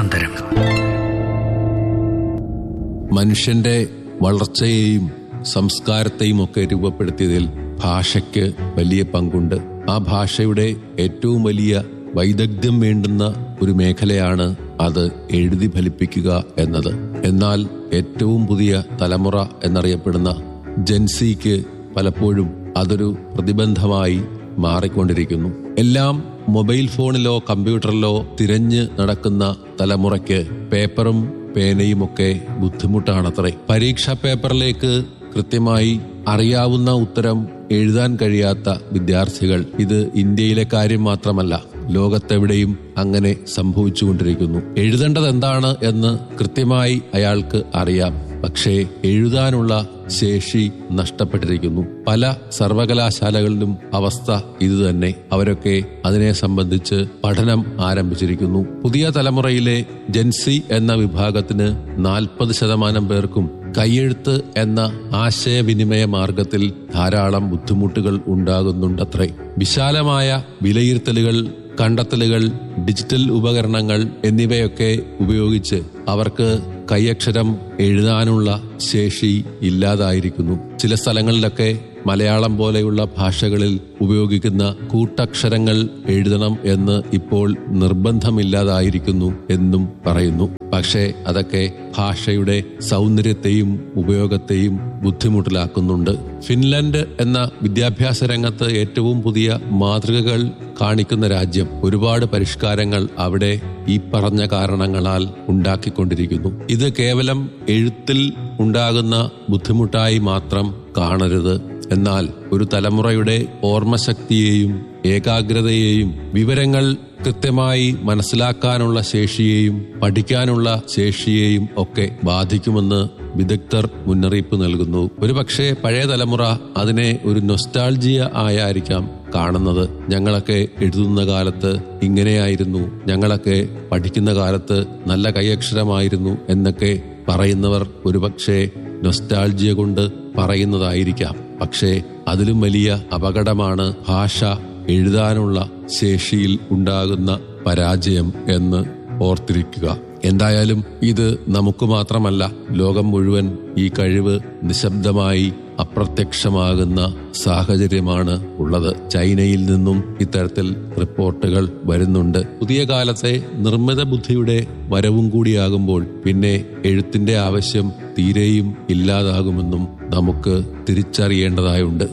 കാലാന്തരം മനുഷ്യന്റെ വളർച്ചയെയും സംസ്കാരത്തെയും ഒക്കെ രൂപപ്പെടുത്തിയതിൽ ഭാഷയ്ക്ക് വലിയ പങ്കുണ്ട് ആ ഭാഷയുടെ ഏറ്റവും വലിയ വൈദഗ്ധ്യം വേണ്ടുന്ന ഒരു മേഖലയാണ് അത് എഴുതി ഫലിപ്പിക്കുക എന്നത് എന്നാൽ ഏറ്റവും പുതിയ തലമുറ എന്നറിയപ്പെടുന്ന ജൻസിക്ക് പലപ്പോഴും അതൊരു പ്രതിബന്ധമായി മാറിക്കൊണ്ടിരിക്കുന്നു എല്ലാം മൊബൈൽ ഫോണിലോ കമ്പ്യൂട്ടറിലോ തിരഞ്ഞ് നടക്കുന്ന തലമുറയ്ക്ക് പേപ്പറും പേനയുമൊക്കെ ബുദ്ധിമുട്ടാണത്രേ പരീക്ഷാ പേപ്പറിലേക്ക് കൃത്യമായി അറിയാവുന്ന ഉത്തരം എഴുതാൻ കഴിയാത്ത വിദ്യാർത്ഥികൾ ഇത് ഇന്ത്യയിലെ കാര്യം മാത്രമല്ല ലോകത്തെവിടെയും അങ്ങനെ സംഭവിച്ചുകൊണ്ടിരിക്കുന്നു എഴുതേണ്ടത് എന്താണ് എന്ന് കൃത്യമായി അയാൾക്ക് അറിയാം പക്ഷേ എഴുതാനുള്ള ശേഷി നഷ്ടപ്പെട്ടിരിക്കുന്നു പല സർവകലാശാലകളിലും അവസ്ഥ ഇതുതന്നെ അവരൊക്കെ അതിനെ സംബന്ധിച്ച് പഠനം ആരംഭിച്ചിരിക്കുന്നു പുതിയ തലമുറയിലെ ജൻസി എന്ന വിഭാഗത്തിന് നാൽപ്പത് ശതമാനം പേർക്കും കൈയെഴുത്ത് എന്ന ആശയവിനിമയ മാർഗത്തിൽ ധാരാളം ബുദ്ധിമുട്ടുകൾ ഉണ്ടാകുന്നുണ്ടത്രേ വിശാലമായ വിലയിരുത്തലുകൾ കണ്ടെത്തലുകൾ ഡിജിറ്റൽ ഉപകരണങ്ങൾ എന്നിവയൊക്കെ ഉപയോഗിച്ച് അവർക്ക് കൈയക്ഷരം എഴുതാനുള്ള ശേഷി ഇല്ലാതായിരിക്കുന്നു ചില സ്ഥലങ്ങളിലൊക്കെ മലയാളം പോലെയുള്ള ഭാഷകളിൽ ഉപയോഗിക്കുന്ന കൂട്ടക്ഷരങ്ങൾ എഴുതണം എന്ന് ഇപ്പോൾ നിർബന്ധമില്ലാതായിരിക്കുന്നു എന്നും പറയുന്നു പക്ഷേ അതൊക്കെ ഭാഷയുടെ സൗന്ദര്യത്തെയും ഉപയോഗത്തെയും ബുദ്ധിമുട്ടിലാക്കുന്നുണ്ട് ഫിൻലൻഡ് എന്ന വിദ്യാഭ്യാസ രംഗത്ത് ഏറ്റവും പുതിയ മാതൃകകൾ കാണിക്കുന്ന രാജ്യം ഒരുപാട് പരിഷ്കാരങ്ങൾ അവിടെ ഈ പറഞ്ഞ കാരണങ്ങളാൽ ഉണ്ടാക്കിക്കൊണ്ടിരിക്കുന്നു ഇത് കേവലം എഴുത്തിൽ ഉണ്ടാകുന്ന ബുദ്ധിമുട്ടായി മാത്രം കാണരുത് എന്നാൽ ഒരു തലമുറയുടെ ഓർമ്മശക്തിയെയും ഏകാഗ്രതയെയും വിവരങ്ങൾ കൃത്യമായി മനസ്സിലാക്കാനുള്ള ശേഷിയെയും പഠിക്കാനുള്ള ശേഷിയെയും ഒക്കെ ബാധിക്കുമെന്ന് വിദഗ്ധർ മുന്നറിയിപ്പ് നൽകുന്നു ഒരുപക്ഷെ പഴയ തലമുറ അതിനെ ഒരു നൊസ്റ്റാൾജിയ ആയായിരിക്കാം കാണുന്നത് ഞങ്ങളൊക്കെ എഴുതുന്ന കാലത്ത് ഇങ്ങനെയായിരുന്നു ഞങ്ങളൊക്കെ പഠിക്കുന്ന കാലത്ത് നല്ല കൈയക്ഷരമായിരുന്നു എന്നൊക്കെ പറയുന്നവർ ഒരുപക്ഷെ നൊസ്റ്റാൾജിയ കൊണ്ട് പറയുന്നതായിരിക്കാം പക്ഷേ അതിലും വലിയ അപകടമാണ് ഭാഷ എഴുതാനുള്ള ശേഷിയിൽ ഉണ്ടാകുന്ന പരാജയം എന്ന് ഓർത്തിരിക്കുക എന്തായാലും ഇത് നമുക്ക് മാത്രമല്ല ലോകം മുഴുവൻ ഈ കഴിവ് നിശബ്ദമായി അപ്രത്യക്ഷമാകുന്ന സാഹചര്യമാണ് ഉള്ളത് ചൈനയിൽ നിന്നും ഇത്തരത്തിൽ റിപ്പോർട്ടുകൾ വരുന്നുണ്ട് പുതിയ കാലത്തെ നിർമ്മിത ബുദ്ധിയുടെ വരവും കൂടിയാകുമ്പോൾ പിന്നെ എഴുത്തിന്റെ ആവശ്യം തീരെയും ഇല്ലാതാകുമെന്നും നമുക്ക് തിരിച്ചറിയേണ്ടതായുണ്ട്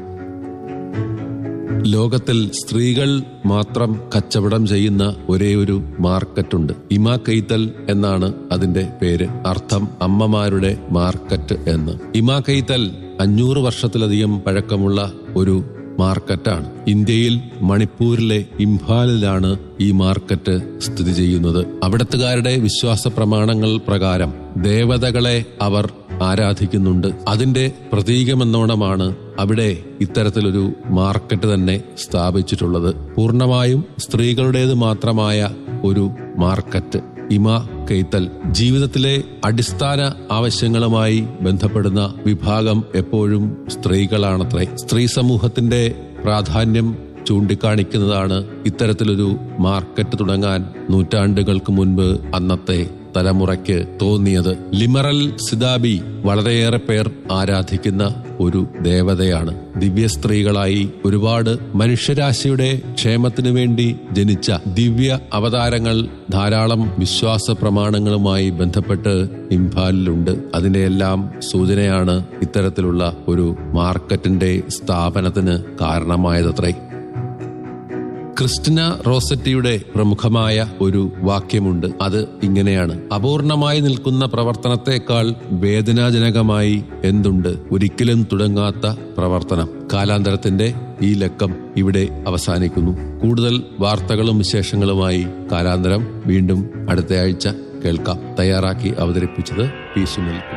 ലോകത്തിൽ സ്ത്രീകൾ മാത്രം കച്ചവടം ചെയ്യുന്ന ഒരേ ഒരു മാർക്കറ്റുണ്ട് ഇമാ കെയ്ത്തൽ എന്നാണ് അതിന്റെ പേര് അർത്ഥം അമ്മമാരുടെ മാർക്കറ്റ് എന്ന് ഇമാ കെയ്ത്തൽ അഞ്ഞൂറ് വർഷത്തിലധികം പഴക്കമുള്ള ഒരു മാർക്കറ്റാണ് ഇന്ത്യയിൽ മണിപ്പൂരിലെ ഇംഫാലിലാണ് ഈ മാർക്കറ്റ് സ്ഥിതി ചെയ്യുന്നത് അവിടത്തുകാരുടെ വിശ്വാസ പ്രമാണങ്ങൾ പ്രകാരം ദേവതകളെ അവർ ആരാധിക്കുന്നുണ്ട് അതിന്റെ പ്രതീകമെന്നോണമാണ് അവിടെ ഇത്തരത്തിലൊരു മാർക്കറ്റ് തന്നെ സ്ഥാപിച്ചിട്ടുള്ളത് പൂർണ്ണമായും സ്ത്രീകളുടേത് മാത്രമായ ഒരു മാർക്കറ്റ് ഇമ കെയ്ത്തൽ ജീവിതത്തിലെ അടിസ്ഥാന ആവശ്യങ്ങളുമായി ബന്ധപ്പെടുന്ന വിഭാഗം എപ്പോഴും സ്ത്രീകളാണത്രേ സ്ത്രീ സമൂഹത്തിന്റെ പ്രാധാന്യം ചൂണ്ടിക്കാണിക്കുന്നതാണ് ഇത്തരത്തിലൊരു മാർക്കറ്റ് തുടങ്ങാൻ നൂറ്റാണ്ടുകൾക്ക് മുൻപ് അന്നത്തെ തലമുറയ്ക്ക് തോന്നിയത് ലിമറൽ സിദാബി വളരെയേറെ പേർ ആരാധിക്കുന്ന ഒരു ദേവതയാണ് ദിവ്യ സ്ത്രീകളായി ഒരുപാട് മനുഷ്യരാശിയുടെ ക്ഷേമത്തിനു വേണ്ടി ജനിച്ച ദിവ്യ അവതാരങ്ങൾ ധാരാളം വിശ്വാസ പ്രമാണങ്ങളുമായി ബന്ധപ്പെട്ട് ഇംഫാലിലുണ്ട് അതിന്റെ എല്ലാം സൂചനയാണ് ഇത്തരത്തിലുള്ള ഒരു മാർക്കറ്റിന്റെ സ്ഥാപനത്തിന് കാരണമായതത്രേ ക്രിസ്റ്റിന റോസറ്റിയുടെ പ്രമുഖമായ ഒരു വാക്യമുണ്ട് അത് ഇങ്ങനെയാണ് അപൂർണമായി നിൽക്കുന്ന പ്രവർത്തനത്തെക്കാൾ വേദനാജനകമായി എന്തുണ്ട് ഒരിക്കലും തുടങ്ങാത്ത പ്രവർത്തനം കാലാന്തരത്തിന്റെ ഈ ലക്കം ഇവിടെ അവസാനിക്കുന്നു കൂടുതൽ വാർത്തകളും വിശേഷങ്ങളുമായി കാലാന്തരം വീണ്ടും അടുത്തയാഴ്ച കേൾക്കാം തയ്യാറാക്കി അവതരിപ്പിച്ചത് പി സുനിൽ